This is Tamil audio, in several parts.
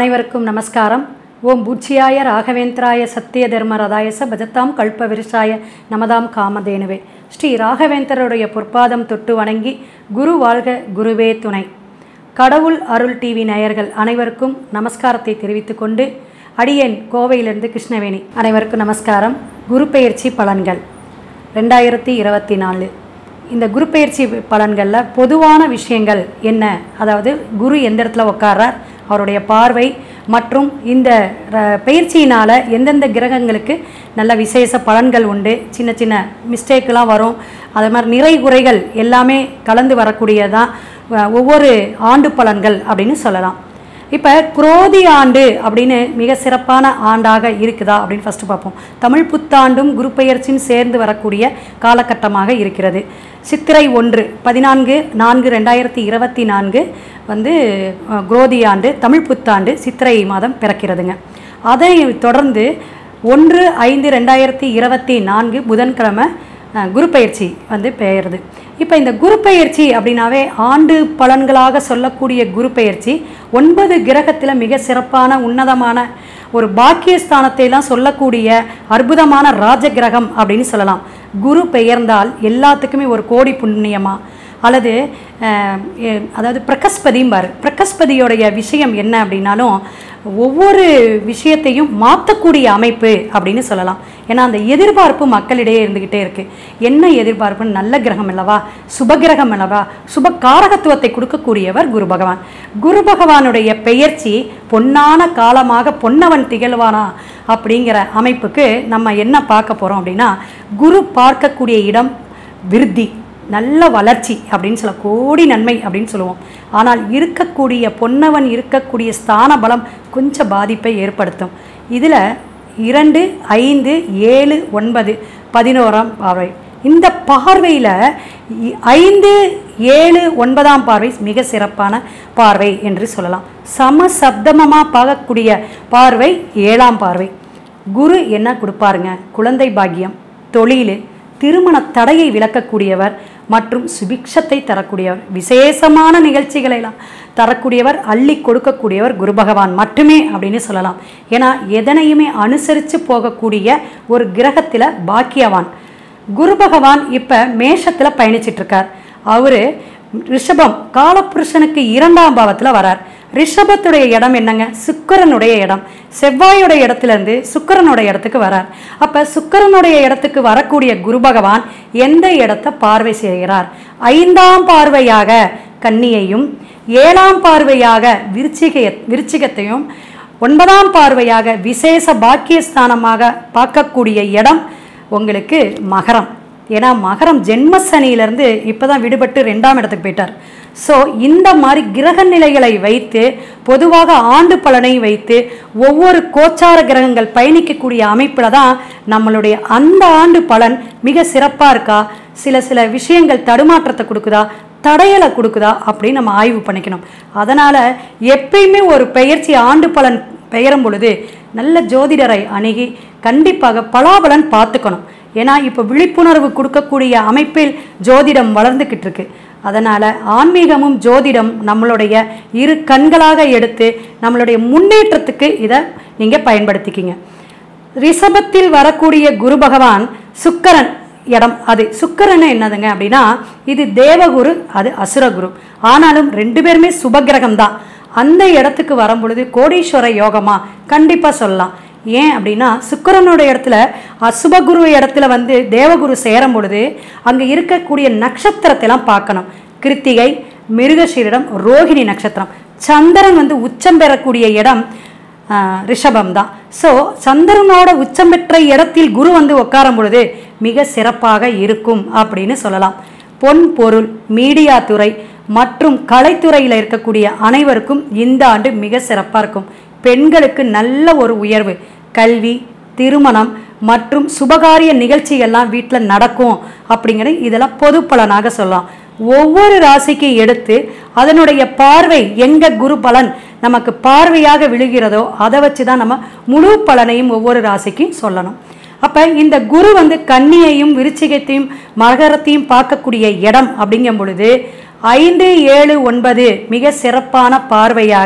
அனைவருக்கும் நமஸ்காரம் ஓம் பூச்சியாய ராகவேந்திராய சத்திய தர்ம ரதாயச பஜத்தாம் கல்ப விருஷாய நமதாம் காமதேனுவே ஸ்ரீ ராகவேந்தருடைய பொற்பாதம் தொட்டு வணங்கி குரு வாழ்க குருவே துணை கடவுள் அருள் டிவி நேயர்கள் அனைவருக்கும் நமஸ்காரத்தை தெரிவித்துக் கொண்டு அடியேன் கோவையிலிருந்து கிருஷ்ணவேணி அனைவருக்கும் நமஸ்காரம் குரு பெயர்ச்சி பலன்கள் ரெண்டாயிரத்தி இருபத்தி நாலு இந்த குரு பெயர்ச்சி பலன்களில் பொதுவான விஷயங்கள் என்ன அதாவது குரு எந்த இடத்துல உட்கார்றார் அவருடைய பார்வை மற்றும் இந்த ர- பெயர்ச்சியினால் எந்தெந்த கிரகங்களுக்கு நல்ல விசேஷ பலன்கள் உண்டு சின்ன சின்ன மிஸ்டேக்கெலாம் வரும் அது மாதிரி நிறை குறைகள் எல்லாமே கலந்து வரக்கூடியதான் அஹ், ஒவ்வொரு ஆண்டு பலன்கள் அப்படின்னு சொல்லலாம் இப்போ குரோதி ஆண்டு அப்படின்னு மிக சிறப்பான ஆண்டாக இருக்குதா அப்படின்னு ஃபஸ்ட்டு பார்ப்போம் தமிழ் புத்தாண்டும் குரு பெயர்ச்சியும் சேர்ந்து வரக்கூடிய காலகட்டமாக இருக்கிறது சித்திரை ஒன்று பதினான்கு நான்கு ரெண்டாயிரத்தி இருபத்தி நான்கு வந்து அஹ், குரோதி ஆண்டு தமிழ் புத்தாண்டு சித்திரை மாதம் பிறக்கிறதுங்க அதை தொடர்ந்து ஒன்று ஐந்து ரெண்டாயிரத்தி இருபத்தி நான்கு புதன்கிழமை அஹ், குரு பயிற்சி வந்து பெயருது இப்போ இந்த குரு பெயர்ச்சி அப்படின்னாவே ஆண்டு பலன்களாக சொல்லக்கூடிய குரு பெயர்ச்சி ஒன்பது கிரகத்தில் மிக சிறப்பான உன்னதமான ஒரு பாக்கியஸ்தானத்தை எல்லாம் சொல்லக்கூடிய அற்புதமான ராஜ கிரகம் அப்படின்னு சொல்லலாம் குரு பெயர்ந்தால் எல்லாத்துக்குமே ஒரு கோடி புண்ணியமா அல்லது அஹ், எ- அதாவது பிரகஸ்பதிம்பார் பிரகஸ்பதியோடைய விஷயம் என்ன அப்படின்னாலும் ஒவ்வொரு விஷயத்தையும் மாற்றக்கூடிய அமைப்பு அப்படின்னு சொல்லலாம் ஏன்னா அந்த எதிர்பார்ப்பு மக்களிடையே இருந்துக்கிட்டே இருக்கு என்ன எதிர்பார்ப்பு நல்ல கிரகம் அல்லவா சுபகிரகம் அல்லவா சுப காரகத்துவத்தை கொடுக்கக்கூடியவர் குரு பகவான் குரு பகவானுடைய பெயர்ச்சி பொன்னான காலமாக பொன்னவன் திகழ்வானா அப்படிங்கிற அமைப்புக்கு நம்ம என்ன பார்க்க போகிறோம் அப்படின்னா குரு பார்க்கக்கூடிய இடம் விருத்தி நல்ல வளர்ச்சி அப்படின்னு சொல்ல கோடி நன்மை அப்படின்னு சொல்லுவோம் ஆனால் இருக்கக்கூடிய பொன்னவன் இருக்கக்கூடிய ஸ்தான பலம் கொஞ்சம் பாதிப்பை ஏற்படுத்தும் இதில் இரண்டு ஐந்து ஏழு ஒன்பது பதினோராம் பார்வை இந்த பார்வையில் இ- ஐந்து ஏழு ஒன்பதாம் பார்வை மிக சிறப்பான பார்வை என்று சொல்லலாம் சம சப்தமமாக பார்க்கக்கூடிய பார்வை ஏழாம் பார்வை குரு என்ன கொடுப்பாருங்க குழந்தை பாக்கியம் தொழில் திருமண தடையை விளக்கக்கூடியவர் மற்றும் சுபிக்ஷத்தை தரக்கூடியவர் விசேஷமான நிகழ்ச்சிகளை எல்லாம் தரக்கூடியவர் அள்ளி கொடுக்கக்கூடியவர் குரு பகவான் மட்டுமே அப்படின்னு சொல்லலாம் ஏன்னா எதனையுமே அனுசரித்து போகக்கூடிய ஒரு கிரகத்தில் பாக்கியவான் குரு பகவான் இப்போ மேஷத்தில் பயணிச்சிட்டு இருக்கார் அவரு ரிஷபம் காலபுருஷனுக்கு இரண்டாம் பாவத்தில் வரார் ரிஷபத்துடைய இடம் என்னங்க சுக்கிரனுடைய இடம் செவ்வாயுடைய இடத்துல இருந்து சுக்கிரனுடைய இடத்துக்கு வரார் அப்ப சுக்கிரனுடைய இடத்துக்கு வரக்கூடிய குரு பகவான் எந்த இடத்தை பார்வை செய்கிறார் ஐந்தாம் பார்வையாக கன்னியையும் ஏழாம் பார்வையாக விருச்சிக விருச்சிகத்தையும் ஒன்பதாம் பார்வையாக விசேஷ பாக்கியஸ்தானமாக பார்க்கக்கூடிய இடம் உங்களுக்கு மகரம் ஏன்னா மகரம் ஜென்ம சனியிலேருந்து இப்போ தான் விடுபட்டு ரெண்டாம் இடத்துக்கு போயிட்டார் ஸோ இந்த மாதிரி கிரக நிலைகளை வைத்து பொதுவாக ஆண்டு பலனை வைத்து ஒவ்வொரு கோச்சார கிரகங்கள் பயணிக்கக்கூடிய அமைப்பில் தான் நம்மளுடைய அந்த ஆண்டு பலன் மிக சிறப்பாக இருக்கா சில சில விஷயங்கள் தடுமாற்றத்தை கொடுக்குதா தடையலை கொடுக்குதா அப்படின்னு நம்ம ஆய்வு பண்ணிக்கணும் அதனால் எப்பயுமே ஒரு பெயர்ச்சி ஆண்டு பலன் பெயரும் பொழுது நல்ல ஜோதிடரை அணுகி கண்டிப்பாக பலாபலன் பார்த்துக்கணும் ஏன்னா இப்போ விழிப்புணர்வு கொடுக்கக்கூடிய அமைப்பில் ஜோதிடம் வளர்ந்துக்கிட்டு இருக்கு அதனால் ஆன்மீகமும் ஜோதிடம் நம்மளுடைய இரு கண்களாக எடுத்து நம்மளுடைய முன்னேற்றத்துக்கு இதை நீங்கள் பயன்படுத்திக்கிங்க ரிஷபத்தில் வரக்கூடிய குரு பகவான் சுக்கரன் இடம் அது சுக்கிரன் என்னதுங்க அப்படின்னா இது தேவகுரு அது அசுரகுரு ஆனாலும் ரெண்டு பேருமே சுபகிரகம் தான் அந்த இடத்துக்கு வரும் பொழுது கோடீஸ்வர யோகமா கண்டிப்பாக சொல்லலாம் ஏன் அப்படின்னா சுக்கிரனுடைய இடத்துல அசுபகுரு இடத்துல வந்து தேவகுரு சேரும் பொழுது அங்கே இருக்கக்கூடிய நட்சத்திரத்தை எல்லாம் பார்க்கணும் கிருத்திகை மிருகசீரிடம் ரோகிணி நட்சத்திரம் சந்திரன் வந்து உச்சம் பெறக்கூடிய இடம் ஆஹ், ரிஷபம் தான் ஸோ சந்திரனோட உச்சம் பெற்ற இடத்தில் குரு வந்து உட்காரும் பொழுது மிக சிறப்பாக இருக்கும் அப்படின்னு சொல்லலாம் பொன் பொருள் மீடியா துறை மற்றும் கலைத்துறையில் இருக்கக்கூடிய அனைவருக்கும் இந்த ஆண்டு மிக சிறப்பாக இருக்கும் பெண்களுக்கு நல்ல ஒரு உயர்வு கல்வி திருமணம் மற்றும் சுபகாரிய நிகழ்ச்சிகள்லாம் வீட்டில் நடக்கும் அப்படிங்கிறது இதெல்லாம் பொது பலனாக சொல்லலாம் ஒவ்வொரு ராசிக்கு எடுத்து அதனுடைய பார்வை எங்க குரு பலன் நமக்கு பார்வையாக விழுகிறதோ அதை வச்சு தான் நம்ம முழு பலனையும் ஒவ்வொரு ராசிக்கும் சொல்லணும் அப்போ இந்த குரு வந்து கன்னியையும் விருச்சிகத்தையும் மகரத்தையும் பார்க்கக்கூடிய இடம் அப்படிங்கும் பொழுது ஐந்து ஏழு ஒன்பது மிக சிறப்பான பார்வையாக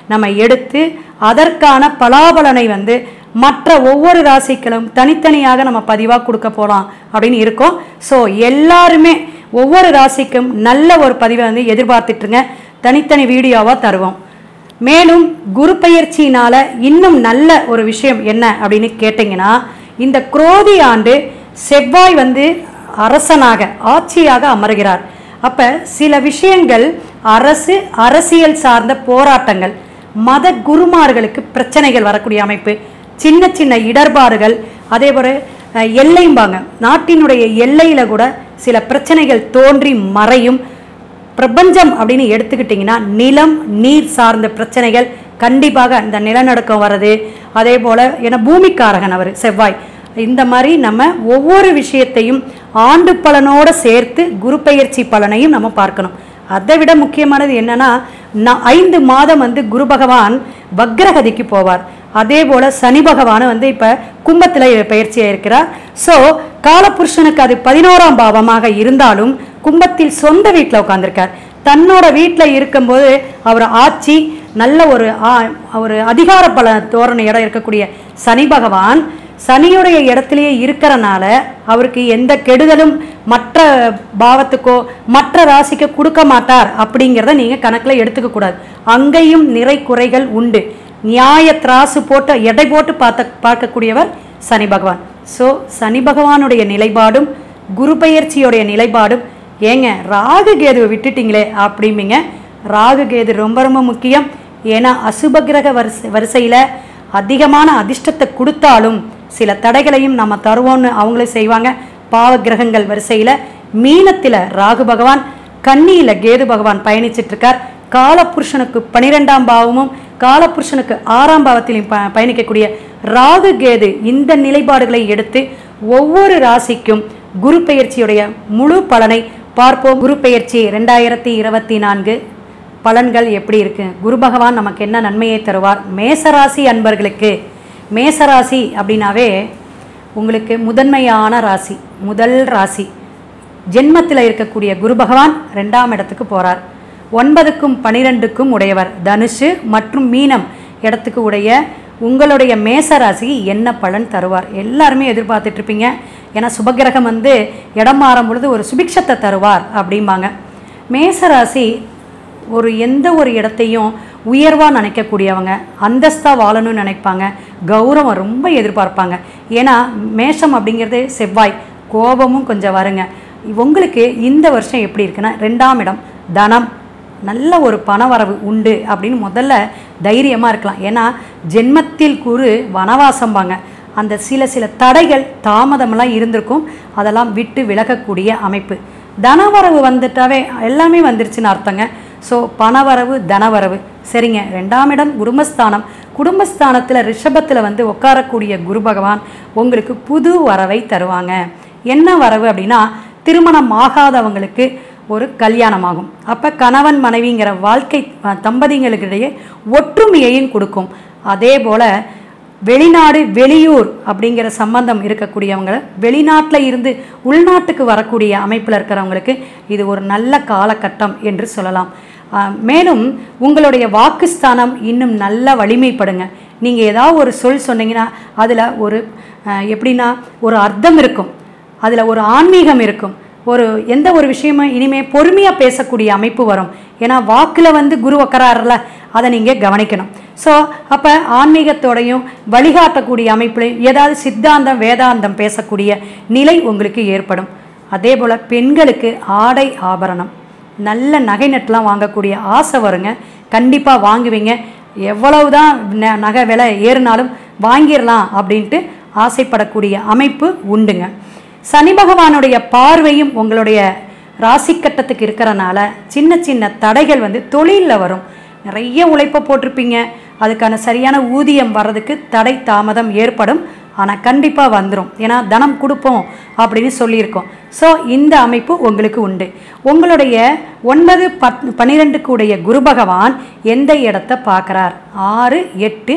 நம்ம எடுத்து அதற்கான பலாபலனை வந்து மற்ற ஒவ்வொரு ராசிகளும் தனித்தனியாக நம்ம பதிவாக கொடுக்க போகலாம் அப்படின்னு இருக்கோம் ஸோ எல்லாருமே ஒவ்வொரு ராசிக்கும் நல்ல ஒரு பதிவை வந்து எதிர்பார்த்துட்ருங்க தனித்தனி வீடியோவாக தருவோம் மேலும் குரு பெயர்ச்சியினால இன்னும் நல்ல ஒரு விஷயம் என்ன அப்படின்னு கேட்டிங்கன்னா இந்த குரோதி ஆண்டு செவ்வாய் வந்து அரசனாக ஆட்சியாக அமர்கிறார் அப்ப சில விஷயங்கள் அரசு அரசியல் சார்ந்த போராட்டங்கள் மத குருமார்களுக்கு பிரச்சனைகள் வரக்கூடிய அமைப்பு சின்ன சின்ன இடர்பாடுகள் அதே போல அஹ், எல்லைம்பாங்க நாட்டினுடைய எல்லையில கூட சில பிரச்சனைகள் தோன்றி மறையும் பிரபஞ்சம் அப்படின்னு எடுத்துக்கிட்டிங்கன்னா நிலம் நீர் சார்ந்த பிரச்சனைகள் கண்டிப்பாக இந்த நிலநடுக்கம் வர்றது அதே போல் ஏன்னா பூமிக்காரகன் அவர் செவ்வாய் இந்த மாதிரி நம்ம ஒவ்வொரு விஷயத்தையும் ஆண்டு பலனோட சேர்த்து குரு பெயர்ச்சி பலனையும் நம்ம பார்க்கணும் அதை விட முக்கியமானது என்னன்னா ந- ஐந்து மாதம் வந்து குரு பகவான் வக்ரகதிக்கு போவார் அதே போல சனி பகவான் வந்து இப்ப கும்பத்துல பயிற்சியா இருக்கிறார் ஸோ காலபுருஷனுக்கு அது பதினோராம் பாவமாக இருந்தாலும் கும்பத்தில் சொந்த வீட்டில் உட்கார்ந்திருக்கார் தன்னோட வீட்டில் இருக்கும்போது அவர் ஆட்சி நல்ல ஒரு ஆ- ஒரு அதிகார பல தோரணையோட இருக்கக்கூடிய சனி பகவான் சனியுடைய இடத்திலேயே இருக்கிறனால அவருக்கு எந்த கெடுதலும் மற்ற பாவத்துக்கோ மற்ற ராசிக்கோ கொடுக்க மாட்டார் அப்படிங்கிறத நீங்கள் கணக்கில் எடுத்துக்க கூடாது அங்கேயும் நிறை குறைகள் உண்டு நியாய திராசு போட்டு எடை போட்டு பார்த்த பார்க்கக்கூடியவர் சனி பகவான் ஸோ சனி பகவானுடைய நிலைப்பாடும் குரு பெயர்ச்சியோடைய நிலைப்பாடும் ஏங்க ராகு கேதுவை விட்டுட்டீங்களே அப்படிம்பீங்க ராகு கேது ரொம்ப ரொம்ப முக்கியம் ஏன்னா அசுபகிரக வரிசை வரிசையில் அதிகமான அதிர்ஷ்டத்தை கொடுத்தாலும் சில தடைகளையும் நம்ம தருவோம்னு அவங்களே செய்வாங்க பாவ கிரகங்கள் வரிசையில் மீனத்தில் ராகு பகவான் கன்னியில் கேது பகவான் பயணிச்சிட்டு இருக்கார் காலபுருஷனுக்கு பனிரெண்டாம் பாவமும் காலபுருஷனுக்கு ஆறாம் பாவத்திலையும் ப பயணிக்கக்கூடிய ராகு கேது இந்த நிலைப்பாடுகளை எடுத்து ஒவ்வொரு ராசிக்கும் குரு பெயர்ச்சியுடைய முழு பலனை பார்ப்போம் குரு பெயர்ச்சி ரெண்டாயிரத்தி இருபத்தி நான்கு பலன்கள் எப்படி இருக்கு குரு பகவான் நமக்கு என்ன நன்மையை தருவார் மேசராசி அன்பர்களுக்கு மேசராசி அப்படின்னாவே உங்களுக்கு முதன்மையான ராசி முதல் ராசி ஜென்மத்தில் இருக்கக்கூடிய குரு பகவான் ரெண்டாம் இடத்துக்கு போறார் ஒன்பதுக்கும் பனிரெண்டுக்கும் உடையவர் தனுஷு மற்றும் மீனம் இடத்துக்கு உடைய உங்களுடைய மேச ராசிக்கு என்ன பலன் தருவார் எல்லாருமே எதிர்பார்த்துட்டு இருப்பீங்க ஏன்னா சுபகிரகம் வந்து இடம் மாறும் பொழுது ஒரு சுபிக்ஷத்தை தருவார் அப்படிம்பாங்க மேச ராசி ஒரு எந்த ஒரு இடத்தையும் உயர்வாக நினைக்கக்கூடியவங்க அந்தஸ்தாக வாழணும்னு நினைப்பாங்க கௌரவம் ரொம்ப எதிர்பார்ப்பாங்க ஏன்னா மேஷம் அப்படிங்கிறது செவ்வாய் கோபமும் கொஞ்சம் வருங்க உங்களுக்கு இந்த வருஷம் எப்படி இருக்குன்னா ரெண்டாம் இடம் தனம் நல்ல ஒரு பணவரவு உண்டு அப்படின்னு முதல்ல தைரியமாக இருக்கலாம் ஏன்னா ஜென்மத்தில் குரு வனவாசம்பாங்க அந்த சில சில தடைகள் தாமதமெல்லாம் இருந்திருக்கும் அதெல்லாம் விட்டு விலகக்கூடிய அமைப்பு தனவரவு வந்துட்டாவே எல்லாமே வந்துருச்சுன்னு அர்த்தங்க ஸோ பணவரவு தனவரவு சரிங்க ரெண்டாம் இடம் குடும்பஸ்தானம் குடும்பஸ்தானத்தில் ரிஷபத்தில் வந்து உட்காரக்கூடிய குரு பகவான் உங்களுக்கு புது வரவை தருவாங்க என்ன வரவு அப்படின்னா திருமணம் ஆகாதவங்களுக்கு ஒரு கல்யாணமாகும் அப்போ கணவன் மனைவிங்கிற வாழ்க்கை அஹ், தம்பதிகளுக்கிடையே ஒற்றுமையையும் கொடுக்கும் அதே போல் வெளிநாடு வெளியூர் அப்படிங்கிற சம்பந்தம் இருக்கக்கூடியவங்க வெளிநாட்டில் இருந்து உள்நாட்டுக்கு வரக்கூடிய அமைப்பில் இருக்கிறவங்களுக்கு இது ஒரு நல்ல காலகட்டம் என்று சொல்லலாம் ஆஹ் மேலும் உங்களுடைய வாக்குஸ்தானம் இன்னும் நல்ல வலிமைப்படுங்க நீங்கள் ஏதாவது ஒரு சொல் சொன்னீங்கன்னா அதில் ஒரு ஆஹ் எப்படின்னா ஒரு அர்த்தம் இருக்கும் அதில் ஒரு ஆன்மீகம் இருக்கும் ஒரு எந்த ஒரு விஷயமும் இனிமே பொறுமையாக பேசக்கூடிய அமைப்பு வரும் ஏன்னா வாக்கில் வந்து குரு உக்கறாருல அதை நீங்கள் கவனிக்கணும் ஸோ அப்போ ஆன்மீகத்தோடையும் வழிகாட்டக்கூடிய அமைப்புலையும் ஏதாவது சித்தாந்தம் வேதாந்தம் பேசக்கூடிய நிலை உங்களுக்கு ஏற்படும் அதே போல் பெண்களுக்கு ஆடை ஆபரணம் நல்ல நகை நட்டுலாம் வாங்கக்கூடிய ஆசை வருங்க கண்டிப்பாக வாங்குவீங்க எவ்வளவுதான் ந- நகை விலை ஏறினாலும் வாங்கிடலாம் அப்படின்ட்டு ஆசைப்படக்கூடிய அமைப்பு உண்டுங்க சனி பகவானுடைய பார்வையும் உங்களுடைய ராசி கட்டத்துக்கு இருக்கிறனால சின்ன சின்ன தடைகள் வந்து தொழிலில் வரும் நிறைய உழைப்பை போட்டிருப்பீங்க அதுக்கான சரியான ஊதியம் வர்றதுக்கு தடை தாமதம் ஏற்படும் ஆனால் கண்டிப்பாக வந்துடும் ஏன்னா தனம் கொடுப்போம் அப்படின்னு சொல்லியிருக்கோம் ஸோ இந்த அமைப்பு உங்களுக்கு உண்டு உங்களுடைய ஒன்பது பத் பன்னிரெண்டுக்கு உடைய குரு பகவான் எந்த இடத்த பார்க்குறார் ஆறு எட்டு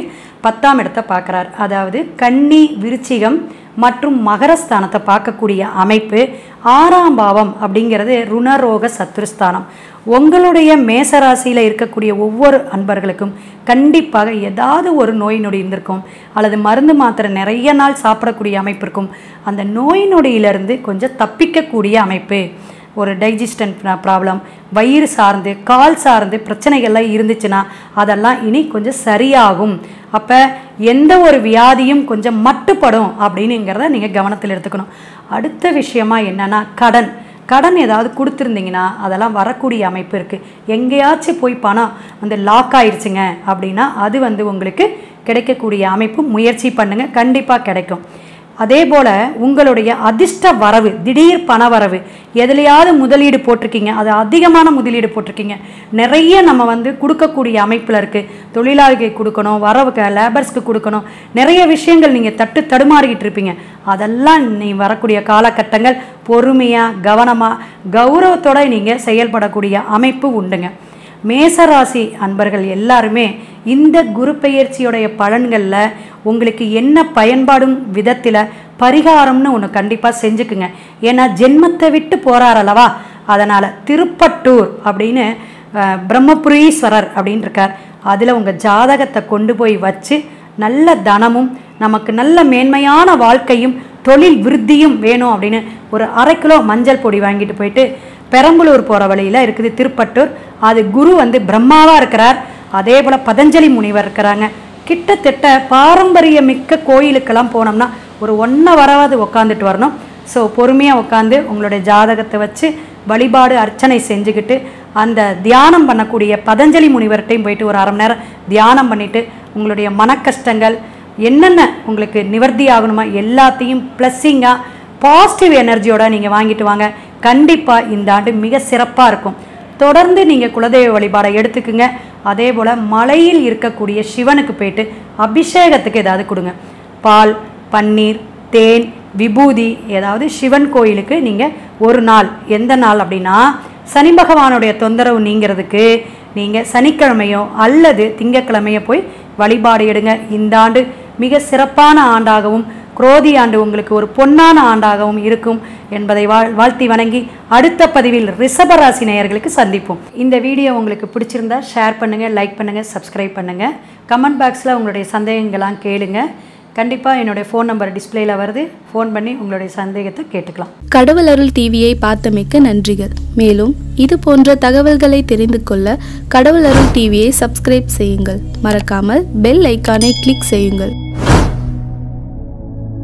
பத்தாம் இடத்தை பார்க்குறார் அதாவது கன்னி விருச்சிகம் மற்றும் மகரஸ்தானத்தை பார்க்கக்கூடிய அமைப்பு ஆறாம் பாவம் அப்படிங்கிறது ருணரோக சத்துருஸ்தானம் உங்களுடைய மேசராசியில் இருக்கக்கூடிய ஒவ்வொரு அன்பர்களுக்கும் கண்டிப்பாக ஏதாவது ஒரு நோய் நொடி இருந்திருக்கும் அல்லது மருந்து மாத்திரை நிறைய நாள் சாப்பிடக்கூடிய அமைப்பு இருக்கும் அந்த நோய் நொடியிலிருந்து கொஞ்சம் தப்பிக்கக்கூடிய அமைப்பு ஒரு டைஜஸ்டன் ப்ராப்ளம் வயிறு சார்ந்து கால் சார்ந்து பிரச்சனைகள்லாம் இருந்துச்சுன்னா அதெல்லாம் இனி கொஞ்சம் சரியாகும் அப்போ எந்த ஒரு வியாதியும் கொஞ்சம் மட்டுப்படும் அப்படின்னுங்கிறத நீங்கள் கவனத்தில் எடுத்துக்கணும் அடுத்த விஷயமா என்னன்னா கடன் கடன் ஏதாவது கொடுத்துருந்தீங்கன்னா அதெல்லாம் வரக்கூடிய அமைப்பு இருக்குது எங்கேயாச்சும் போய் பணம் வந்து லாக் ஆயிடுச்சுங்க அப்படின்னா அது வந்து உங்களுக்கு கிடைக்கக்கூடிய அமைப்பு முயற்சி பண்ணுங்கள் கண்டிப்பாக கிடைக்கும் அதே போல் உங்களுடைய அதிர்ஷ்ட வரவு திடீர் பண வரவு எதுலையாவது முதலீடு போட்டிருக்கீங்க அது அதிகமான முதலீடு போட்டிருக்கீங்க நிறைய நம்ம வந்து கொடுக்கக்கூடிய அமைப்பில் இருக்குது தொழிலாளிக்கு கொடுக்கணும் வரவுக்கு லேபர்ஸ்க்கு கொடுக்கணும் நிறைய விஷயங்கள் நீங்கள் தட்டு தடுமாறிக்கிட்டு இருப்பீங்க அதெல்லாம் நீ வரக்கூடிய காலகட்டங்கள் பொறுமையாக கவனமாக கௌரவத்தோட நீங்கள் செயல்படக்கூடிய அமைப்பு உண்டுங்க மேசராசி அன்பர்கள் எல்லாருமே இந்த குரு பெயர்ச்சியுடைய பலன்களில் உங்களுக்கு என்ன பயன்பாடும் விதத்தில் பரிகாரம்னு ஒன்று கண்டிப்பாக செஞ்சுக்குங்க ஏன்னா ஜென்மத்தை விட்டு போகிறார் அல்லவா அதனால் திருப்பட்டூர் அப்படின்னு அஹ், பிரம்மபுரீஸ்வரர் அப்படின்னு இருக்கார் அதில் உங்கள் ஜாதகத்தை கொண்டு போய் வச்சு நல்ல தனமும் நமக்கு நல்ல மேன்மையான வாழ்க்கையும் தொழில் விருத்தியும் வேணும் அப்படின்னு ஒரு அரை கிலோ மஞ்சள் பொடி வாங்கிட்டு போயிட்டு பெரம்பலூர் போகிற வழியில் இருக்குது திருப்பட்டூர் அது குரு வந்து பிரம்மாவாக இருக்கிறார் அதே போல் பதஞ்சலி முனிவர் இருக்கிறாங்க கிட்டத்தட்ட பாரம்பரிய மிக்க கோயிலுக்கெல்லாம் போனோம்னா ஒரு ஒன்றை வராவது உட்காந்துட்டு வரணும் ஸோ பொறுமையாக உட்காந்து உங்களுடைய ஜாதகத்தை வச்சு வழிபாடு அர்ச்சனை செஞ்சுக்கிட்டு அந்த தியானம் பண்ணக்கூடிய பதஞ்சலி முனிவர்கிட்டையும் போயிட்டு ஒரு அரை மணி நேரம் தியானம் பண்ணிட்டு உங்களுடைய மன கஷ்டங்கள் என்னென்ன உங்களுக்கு நிவர்த்தி ஆகணுமா எல்லாத்தையும் ப்ளஸ்ஸிங்காக பாசிட்டிவ் எனர்ஜியோட நீங்கள் வாங்கிட்டு வாங்க கண்டிப்பாக இந்த ஆண்டு மிக சிறப்பாக இருக்கும் தொடர்ந்து நீங்கள் குலதெய்வ வழிபாடை எடுத்துக்குங்க அதே போல் மலையில் இருக்கக்கூடிய சிவனுக்கு போயிட்டு அபிஷேகத்துக்கு ஏதாவது கொடுங்க பால் பன்னீர் தேன் விபூதி ஏதாவது சிவன் கோயிலுக்கு நீங்கள் ஒரு நாள் எந்த நாள் அப்படின்னா சனி பகவானுடைய தொந்தரவு நீங்கிறதுக்கு நீங்கள் சனிக்கிழமையோ அல்லது திங்கட்கிழமையோ போய் வழிபாடு எடுங்க இந்த ஆண்டு மிக சிறப்பான ஆண்டாகவும் குரோதி ஆண்டு உங்களுக்கு ஒரு பொன்னான ஆண்டாகவும் இருக்கும் என்பதை வாழ் வாழ்த்தி வணங்கி அடுத்த பதிவில் ரிஷபராசி நேயர்களுக்கு சந்திப்போம் இந்த வீடியோ உங்களுக்கு பிடிச்சிருந்தா ஷேர் பண்ணுங்கள் லைக் பண்ணுங்கள் சப்ஸ்கிரைப் பண்ணுங்கள் கமெண்ட் பாக்ஸில் உங்களுடைய சந்தேகங்கள்லாம் கேளுங்க கண்டிப்பாக என்னுடைய ஃபோன் நம்பர் டிஸ்பிளேல வருது ஃபோன் பண்ணி உங்களுடைய சந்தேகத்தை கேட்டுக்கலாம் கடவுள் அருள் டிவியை பார்த்தமைக்க நன்றிகள் மேலும் இது போன்ற தகவல்களை தெரிந்து கொள்ள கடவுள் அருள் டிவியை சப்ஸ்கிரைப் செய்யுங்கள் மறக்காமல் பெல் ஐக்கானை கிளிக் செய்யுங்கள்